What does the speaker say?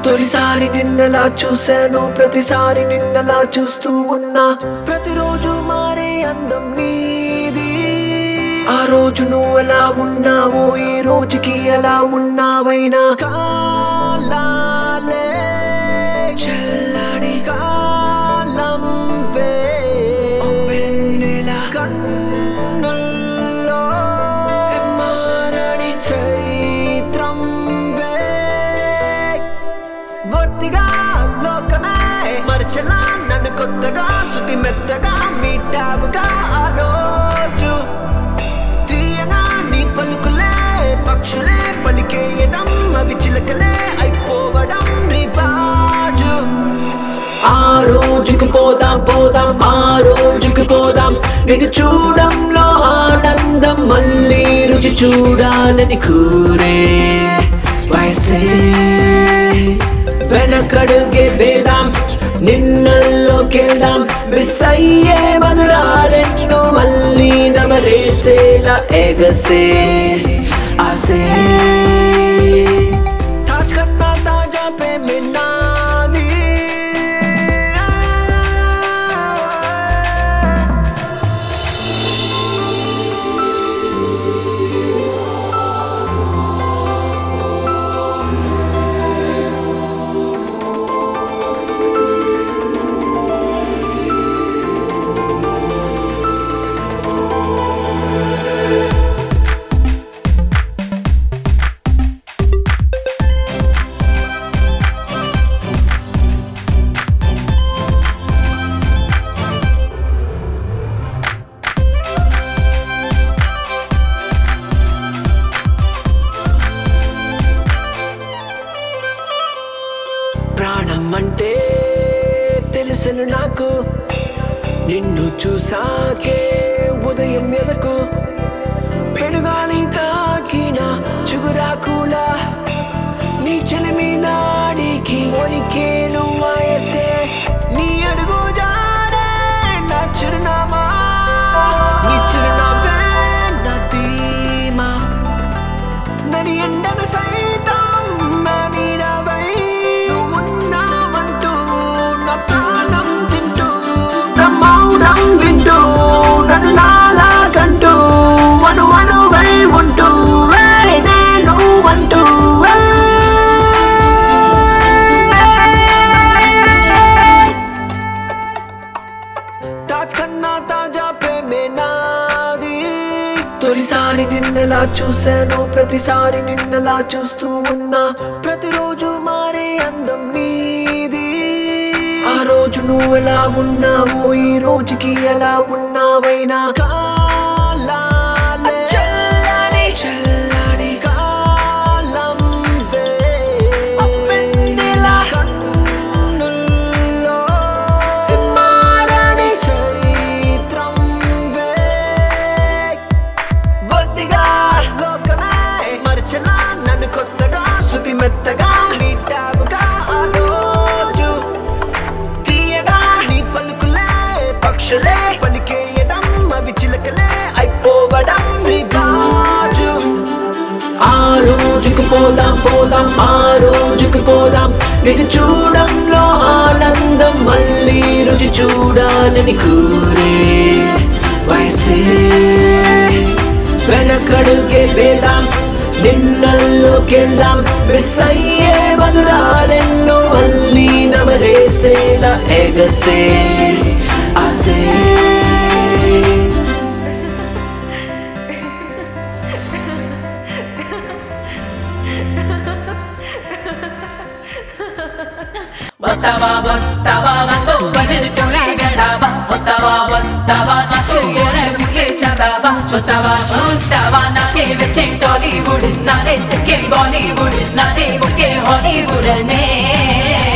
తొలిసారి నిన్నలా చూశాను ప్రతిసారి నిన్నలా చూస్తూ ఉన్నా ప్రతిరోజు మారే అందం నీది ఆ రోజు నువ్వు ఎలా ఉన్నావో ఈ రోజుకి ఎలా ఉన్నావైనా కాలాలే చల్లని కాలం వే వెన్నెల కన్నుల్లో మారని చైత్రం వే బొత్తిగా లోకమే మరచలా నన్ను కొత్తగా శుద్ధి మెత్తగా మీటావుగా ఆ రోజు తీయగా నీ పలుకులే పక్షులే పలికేయడం అవి చిలకలే అయిపోవడం రివాజు ఆ రోజుకి పోదాం పోదాం ఆ రోజుకి పోదాం నేను చూడంలో ఆనందం మళ్ళీ రుచి చూడాలని కూరే వయసే వెనకడుగే వేదాం నిన్నల్లోకెళ్దాం మిస్ అయ్యే మధురాలెన్నో మళ్ళీ నమరేసేలా ఎగసే ఆసే తాజ్ కన్నా తాజా ప్రేమే నాది ప్రాణం అంటే తెలుసును నాకు నిన్ను చూసాకే ఉదయం ఎదకు పెనుగాలి తాకిన చుగురాకులా నీ చెలిమి నాడికి ఒలికేను వయసే నీ అడుగు జాడే నా చిరునామా నీ చిరునామే నా ధీమా నడి ఎండను సైతం నా నీడవై నువ్వున్నావంటూ నా ప్రాణం తింటూ నా మౌనం వింటూ నన్ను నాలాగంటూ అను అణువై ఉంటూ "ఏయ్, నేను అంటూ ఏయ్. తాజ్ కన్నా తాజా ప్రేమే నాది తొలిసారి నిన్నలా చూశాను ప్రతిసారి నిన్నలా చూస్తూ ఉన్నా ప్రతిరోజు మారే అందం నీది ఆ రోజు నువ్వు ఎలా ఉన్నావో ఈ రోజుకి ఎలా ఉన్నావైనా కాలాలే చల్లని కాలం వే వెన్నెల కన్నుల్లో మారని చైత్రం వే బొత్తిగా లోకమే మరచలా నన్ను కొత్తగా శుద్ధి మెత్తగా మీటావుగా ఆ రోజు తీయగా నీ పలుకులే పక్షులే పలికేయడం అవి చిలకలే అయిపోవడం రివాజు ఆ రోజుకు పోదాం పోదాం ఆ రోజుకు పోదాం నేను చూడంలో ఆనందం మళ్ళీ రుచి చూడాలని కూరే వయసే వెనకడుగే వేదాం నిన్నల్లోకెళ్దాం మిస్ అయ్యే మధురాలెన్నో మళ్ళీ నమరేసేలా ఎగసే ఆసే వస్తావా వస్తావా నాతో వదిలిటోనే గడావా వస్తావా వస్తావా నాతో ఎరగులే చదావా చూస్తావా చూస్తావా నాకే వచ్చే టాలీవుడ్ నాదే సెకండ్ బాలీవుడ్ నాదే ఉడికే హాలీవుడ్ నే